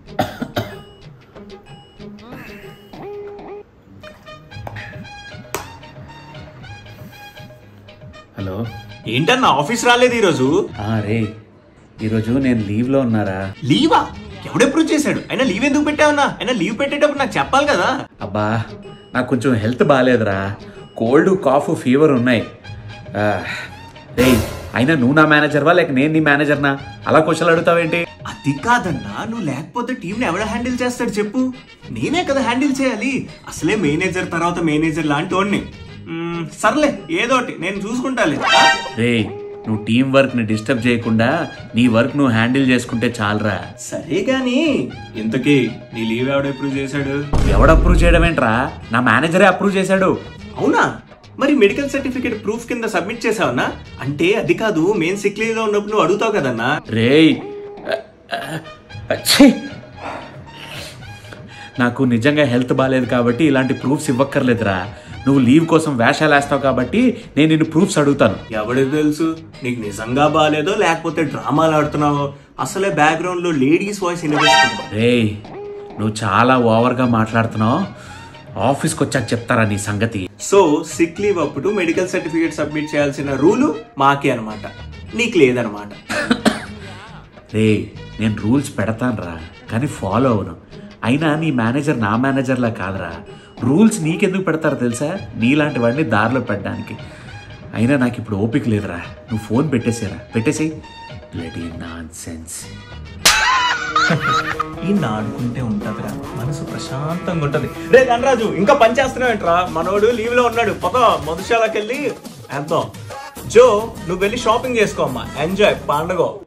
Hello ఏంటన్నా office రాలేదు ఈరోజు ఆ, రే ఈరోజు నేను లీవ్లో ఉన్నారా లీవా ఎవడెప్పుడు చేశాడు అయినా లీవ్ ఎందుకు పెట్టావన్నా అయినా లీవ్ పెట్టేటప్పుడు నాకు చెప్పాలి కదా అబ్బా నాకు కొంచెం హెల్త్ బాగాలేదురా కోల్డ్ కాఫ్ ఫీవర్ ఉన్నాయి ఆ, రేయ్ అయినా నువ్వు నా మేనేజర్వా లేక నేను నీ మేనేజర్నా అలా క్వశ్చన్లు అడుగుతావేంటి అది కాదన్నా నువ్వు లేకపోతే టీంని ఎవడ హ్యాండిల్ చేస్తాడు చెప్పు నేనే కదా హ్యాండిల్ చేయాలి అసలే మేనేజర్ తర్వాత మేనేజర్ లాంటి వాడిని మ్మ్, సర్లే ఏదోటి నేను చూసుకుంటాలే ఆ? రేయ్ నువ్వు టీం వర్క్ ని డిస్టర్బ్ చేయకుండా నీ వర్క్ నువ్వు హ్యాండిల్ చేసుకుంటే చాలరా సరే గాని ఇంతకీ నీ లీవ్ ఎవడ అప్రూవ్ చేశాడు ఎవడు అప్రూవ్ చేయడం ఏంట్రా నా మేనేజరే అప్రూవ్ చేశాడు అవునా మరి మెడికల్ సర్టిఫికేట్ ప్రూఫ్ కింద సబ్మిట్ చేసావన్నా అంటే అది కాదు మెయిన్ సిక్ లీవ్ లో ఉన్నప్పుడు నువ్వు అడుగుతావు కదన్నా రేయ్ ఛీ! నాకు నిజంగా హెల్త్ బాగాలేదు కాబట్టి ఇలాంటి ప్రూఫ్స్ ఇవ్వక్కర్లేదురా నువ్వు లీవ్ కోసం వేషాలు వేస్తావు కాబట్టి నేను నిన్ను ప్రూఫ్స్ అడుగుతాను ఎవడికి తెలుసు నీకు నిజంగా బాగాలేదో లేకపోతే డ్రామాలు ఆడుతున్నావో అసలే బ్యాక్గ్రౌండ్ లో లేడీస్ వాయిస్ వినిపిస్తుంది రేయ్ నువ్వు చాలా ఓవర్గా మాట్లాడుతున్నావు ఆఫీస్కి వచ్చాక చెప్తారా నీ సంగతి సో సిక్ లీవ్ అప్పుడు మెడికల్ సర్టిఫికేట్ సబ్మిట్ చేయాల్సిన రూలు మాకే అన్నమాట నీకు లేదనమాట రే నేను రూల్స్ పెడతానురా కానీ ఫాలో అవను అయినా నీ మేనేజర్ నా మేనేజర్లా కాదురా రూల్స్ నీకెందుకు పెడతారో తెలుసా నీలాంటి వాడిని దారిలో పెట్టడానికి అయినా నాకు ఇప్పుడు ఓపిక లేదురా నువ్వు ఫోన్ పెట్టేసేరా పెట్టేసేయ్ బ్లడీ నాన్ సెన్స్ ఈ నాడుకుంటే ఉంటదిరా మనసు ప్రశాంతంగా ఉంటది రే ధనరాజు ఇంకా పని చేస్తున్నావేంట్రా మనోడు లీవ్ లో ఉన్నాడు పద మధుశాలకి వెళ్ళి వేద్దాం జో నువ్వు వెళ్ళి షాపింగ్ చేసుకో అమ్మా ఎంజాయ్ పండగ